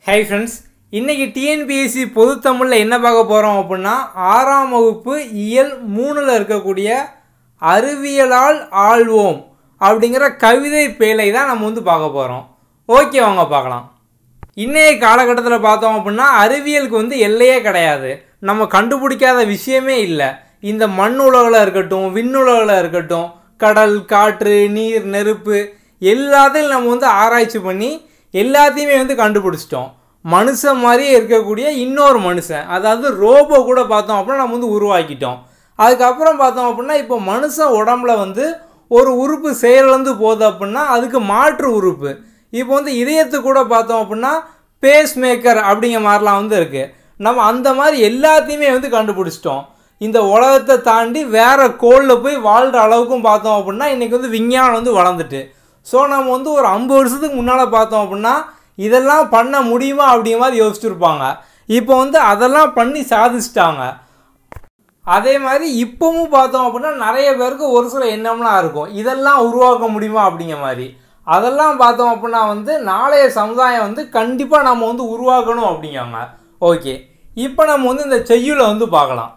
high friends இன்னைக்கு TNPSC பொதுத்தமிழில் என்ன பார்க்க போகிறோம் அப்படின்னா ஆறாம் வகுப்பு இயல் மூணில் இருக்கக்கூடிய அறிவியலால் ஆள்வோம் அப்படிங்கிற கவிதை பேழை தான் நம்ம வந்து பார்க்க போகிறோம் ஓகே வாங்க பார்க்கலாம் இன்றைய காலகட்டத்தில் பார்த்தோம் அப்படின்னா அறிவியலுக்கு வந்து எல்லையே கிடையாது நம்ம கண்டுபிடிக்காத விஷயமே இல்லை இந்த மண் உலகில் இருக்கட்டும் விண்ணுலகில் இருக்கட்டும் கடல் காற்று நீர் நெருப்பு எல்லாத்தையும் நம்ம வந்து ஆராய்ச்சி பண்ணி எல்லாத்தையுமே வந்து கண்டுபிடிச்சிட்டோம் மனுஷன் மாதிரியே இருக்கக்கூடிய இன்னொரு மனுஷன் அதாவது ரோபோ கூட பார்த்தோம் அப்படின்னா நம்ம வந்து உருவாக்கிட்டோம் அதுக்கப்புறம் பார்த்தோம் அப்படின்னா இப்போ மனுஷன் உடம்புல வந்து ஒரு உறுப்பு செயலிழந்து போகுது அப்படின்னா அதுக்கு மாற்று உறுப்பு இப்போ வந்து இதயத்துக்கு கூட பார்த்தோம் அப்படின்னா பேஸ் மேக்கர் அப்படிங்கிற மாதிரிலாம் வந்து இருக்குது நம்ம அந்த மாதிரி எல்லாத்தையுமே வந்து கண்டுபிடிச்சிட்டோம் இந்த உலகத்தை தாண்டி வேற கோளில் போய் வாழ்கிற அளவுக்கும் பார்த்தோம் அப்படின்னா இன்றைக்கி வந்து விஞ்ஞானம் வந்து வளர்ந்துட்டு ஸோ நம்ம வந்து ஒரு ஐம்பது வருஷத்துக்கு முன்னால் பார்த்தோம் அப்படின்னா இதெல்லாம் பண்ண முடியுமா அப்படிங்கிற மாதிரி யோசிச்சுருப்பாங்க இப்போ வந்து அதெல்லாம் பண்ணி சாதிச்சிட்டாங்க அதே மாதிரி இப்போவும் பார்த்தோம் அப்படின்னா நிறைய பேருக்கு ஒரு சில எண்ணம்லாம் இருக்கும் இதெல்லாம் உருவாக்க முடியுமா அப்படிங்கிற மாதிரி அதெல்லாம் பார்த்தோம் அப்படின்னா வந்து நாளைய சமுதாயம் வந்து கண்டிப்பாக நம்ம வந்து உருவாக்கணும் அப்படிங்காங்க ஓகே இப்போ நம்ம வந்து இந்த செய்யுளை வந்து பார்க்கலாம்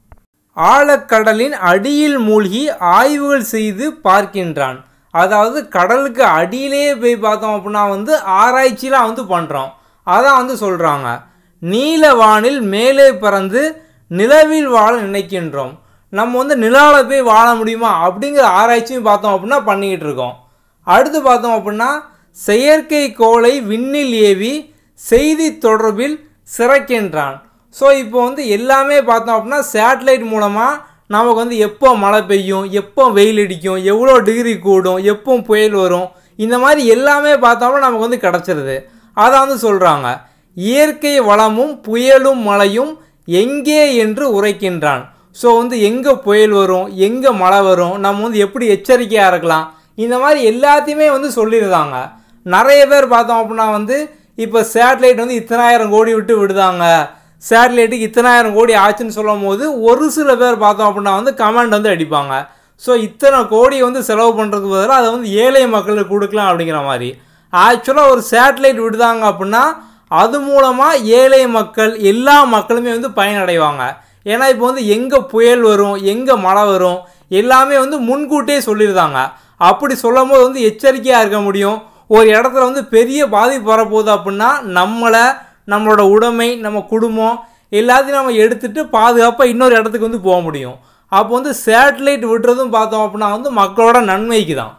ஆழக்கடலின் அடியில் மூழ்கி ஆய்வுகள் செய்து பார்க்கின்றான் அதாவது கடலுக்கு அடியிலேயே போய் பார்த்தோம் அப்படின்னா வந்து ஆராய்ச்சிலாம் வந்து பண்ணுறோம் அதான் வந்து சொல்கிறாங்க நீல வானில் மேலே பறந்து நிலவில் வாழ நினைக்கின்றோம் நம்ம வந்து நிலாவில் போய் வாழ முடியுமா அப்படிங்கிற ஆராய்ச்சியும் பார்த்தோம் அப்படின்னா பண்ணிக்கிட்டு இருக்கோம் அடுத்து பார்த்தோம் அப்படின்னா செயற்கை கோளை விண்ணில் ஏவி செய்தி தொடர்பில் சிறக்கின்றான் ஸோ இப்போ வந்து எல்லாமே பார்த்தோம் அப்படின்னா சேட்டலைட் மூலமாக நமக்கு வந்து எப்போ மழை பெய்யும் எப்போ வெயில் அடிக்கும் எவ்வளோ டிகிரி கூடும் எப்போ புயல் வரும் இந்த மாதிரி எல்லாமே பார்த்தோம்னா நமக்கு வந்து கிடச்சிருது அதை வந்து சொல்கிறாங்க இயற்கை வளமும் புயலும் மழையும் எங்கே என்று உரைக்கின்றான் ஸோ வந்து எங்கே புயல் வரும் எங்கே மழை வரும் நம்ம வந்து எப்படி எச்சரிக்கையாக இருக்கலாம் இந்த மாதிரி எல்லாத்தையுமே வந்து சொல்லியிருந்தாங்க நிறைய பேர் பார்த்தோம் அப்படின்னா வந்து இப்போ சேட்டலைட் வந்து இத்தனாயிரம் கோடி விட்டு விடுதாங்க சேட்டலைட்டுக்கு இத்தனாயிரம் கோடி ஆச்சுன்னு சொல்லும் போது ஒரு சில பேர் பார்த்தோம் அப்படின்னா வந்து கமெண்ட் வந்து அடிப்பாங்க ஸோ இத்தனை கோடி வந்து செலவு பண்ணுறதுக்கு பதிலாக அதை வந்து ஏழை மக்களுக்கு கொடுக்கலாம் அப்படிங்கிற மாதிரி ஆக்சுவலாக ஒரு சேட்டலைட் விடுதாங்க அப்படின்னா அது மூலமாக ஏழை மக்கள் எல்லா மக்களுமே வந்து பயனடைவாங்க ஏன்னா இப்போ வந்து எங்கே புயல் வரும் எங்கே மழை வரும் எல்லாமே வந்து முன்கூட்டியே சொல்லியிருந்தாங்க அப்படி சொல்லும் போது வந்து எச்சரிக்கையாக இருக்க முடியும் ஒரு இடத்துல வந்து பெரிய பாதிப்பு வரப்போகுது அப்படின்னா நம்மளை நம்மளோட உடைமை நம்ம குடும்பம் எல்லாத்தையும் நம்ம எடுத்துகிட்டு பாதுகாப்பாக இன்னொரு இடத்துக்கு வந்து போக முடியும் அப்போ வந்து சேட்டலைட் விடுறதும் பார்த்தோம் அப்படின்னா வந்து மக்களோட நன்மைக்கு தான்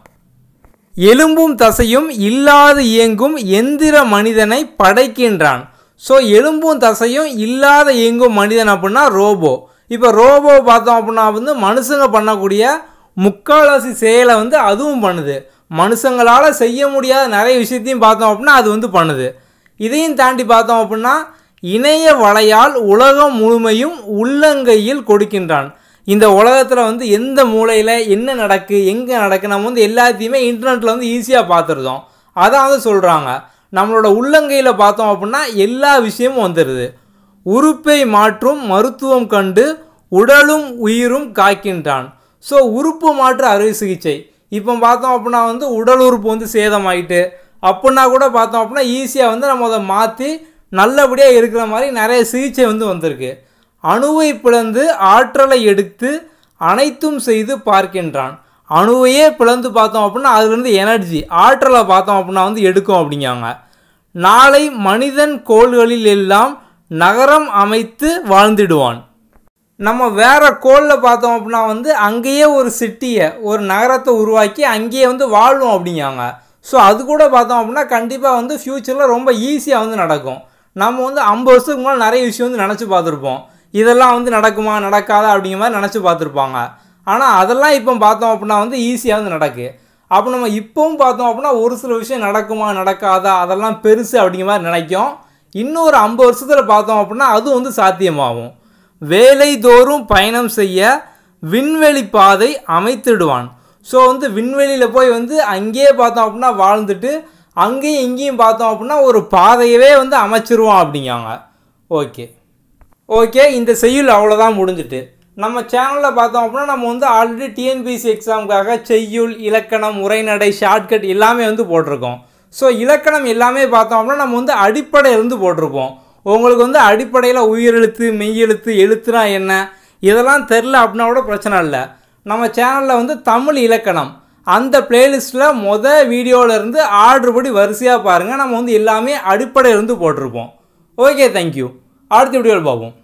எலும்பும் தசையும் இல்லாது இயங்கும் எந்திர மனிதனை படைக்கின்றான் ஸோ எலும்பும் தசையும் இல்லாத இயங்கும் மனிதன் அப்படின்னா ரோபோ இப்போ ரோபோ பார்த்தோம் அப்படின்னா வந்து மனுஷங்க பண்ணக்கூடிய முக்கால்வாசி செயலை வந்து அதுவும் பண்ணுது மனுஷங்களால் செய்ய முடியாத நிறைய விஷயத்தையும் பார்த்தோம் அப்படின்னா அது வந்து பண்ணுது இதையும் தாண்டி பார்த்தோம் அப்படின்னா இணைய வலையால் உலகம் முழுமையும் உள்ளங்கையில் கொடுக்கின்றான் இந்த உலகத்தில் வந்து எந்த மூலையில் என்ன நடக்கு எங்கே நடக்கு நம்ம வந்து எல்லாத்தையுமே இன்டர்நெட்டில் வந்து ஈஸியாக பார்த்துருந்தோம் அதான் வந்து சொல்கிறாங்க நம்மளோட உள்ளங்கையில் பார்த்தோம் அப்படின்னா எல்லா விஷயமும் வந்துடுது உறுப்பை மாற்றும் மருத்துவம் கண்டு உடலும் உயிரும் காக்கின்றான் ஸோ உறுப்பு மாற்று அறுவை சிகிச்சை இப்போ பார்த்தோம் அப்படின்னா வந்து உடல் உறுப்பு வந்து சேதமாயிட்டு அப்படின்னா கூட பார்த்தோம் அப்படின்னா ஈஸியாக வந்து நம்ம அதை மாற்றி நல்லபடியாக இருக்கிற மாதிரி நிறைய சிகிச்சை வந்து வந்திருக்கு அணுவை பிளந்து ஆற்றலை எடுத்து அனைத்தும் செய்து பார்க்கின்றான் அணுவையே பிளந்து பார்த்தோம் அப்படின்னா அதுலேருந்து எனர்ஜி ஆற்றலை பார்த்தோம் அப்படின்னா வந்து எடுக்கும் அப்படிங்காங்க நாளை மனிதன் கோள்களில் எல்லாம் நகரம் அமைத்து வாழ்ந்திடுவான் நம்ம வேற கோளில் பார்த்தோம் அப்படின்னா வந்து அங்கேயே ஒரு சிட்டியை ஒரு நகரத்தை உருவாக்கி அங்கேயே வந்து வாழ்வோம் அப்படிங்காங்க ஸோ அது கூட பார்த்தோம் அப்படின்னா கண்டிப்பாக வந்து ஃப்யூச்சரில் ரொம்ப ஈஸியாக வந்து நடக்கும் நம்ம வந்து ஐம்பது வருஷத்துக்கு முன்னாடி நிறைய விஷயம் வந்து நினச்சி பார்த்துருப்போம் இதெல்லாம் வந்து நடக்குமா நடக்காதா அப்படிங்கிற மாதிரி நினச்சி பார்த்துருப்பாங்க ஆனால் அதெல்லாம் இப்போ பார்த்தோம் அப்படின்னா வந்து ஈஸியாக வந்து நடக்கு அப்போ நம்ம இப்போவும் பார்த்தோம் அப்படின்னா ஒரு சில விஷயம் நடக்குமா நடக்காதா அதெல்லாம் பெருசு அப்படிங்கிற மாதிரி நினைக்கும் இன்னும் ஒரு ஐம்பது வருஷத்தில் பார்த்தோம் அப்படின்னா அது வந்து சாத்தியமாகும் வேலை தோறும் பயணம் செய்ய விண்வெளி பாதை அமைத்திடுவான் ஸோ வந்து விண்வெளியில் போய் வந்து அங்கேயே பார்த்தோம் அப்படின்னா வாழ்ந்துட்டு அங்கேயும் இங்கேயும் பார்த்தோம் அப்படின்னா ஒரு பாதையவே வந்து அமைச்சிருவான் அப்படிங்காங்க ஓகே ஓகே இந்த செய்யுள் அவ்வளோதான் முடிஞ்சிட்டு நம்ம சேனலில் பார்த்தோம் அப்படின்னா நம்ம வந்து ஆல்ரெடி டிஎன்பிசி எக்ஸாமுக்காக செய்யுள் இலக்கணம் உரைநடை ஷார்ட்கட் எல்லாமே வந்து போட்டிருக்கோம் ஸோ இலக்கணம் எல்லாமே பார்த்தோம் அப்படின்னா நம்ம வந்து அடிப்படை இருந்து போட்டிருப்போம் உங்களுக்கு வந்து அடிப்படையில் உயிரெழுத்து மெய்யெழுத்து எழுத்துனா என்ன இதெல்லாம் தெரில அப்படின்னா கூட பிரச்சனை இல்லை நம்ம சேனலில் வந்து தமிழ் இலக்கணம் அந்த பிளேலிஸ்ட்டில் மொதல் வீடியோவிலேருந்து ஆர்டர் படி வரிசையாக பாருங்கள் நம்ம வந்து எல்லாமே அடிப்படையிலேருந்து போட்டிருப்போம் ஓகே தேங்க்யூ அடுத்த வீடியோவில் பார்ப்போம்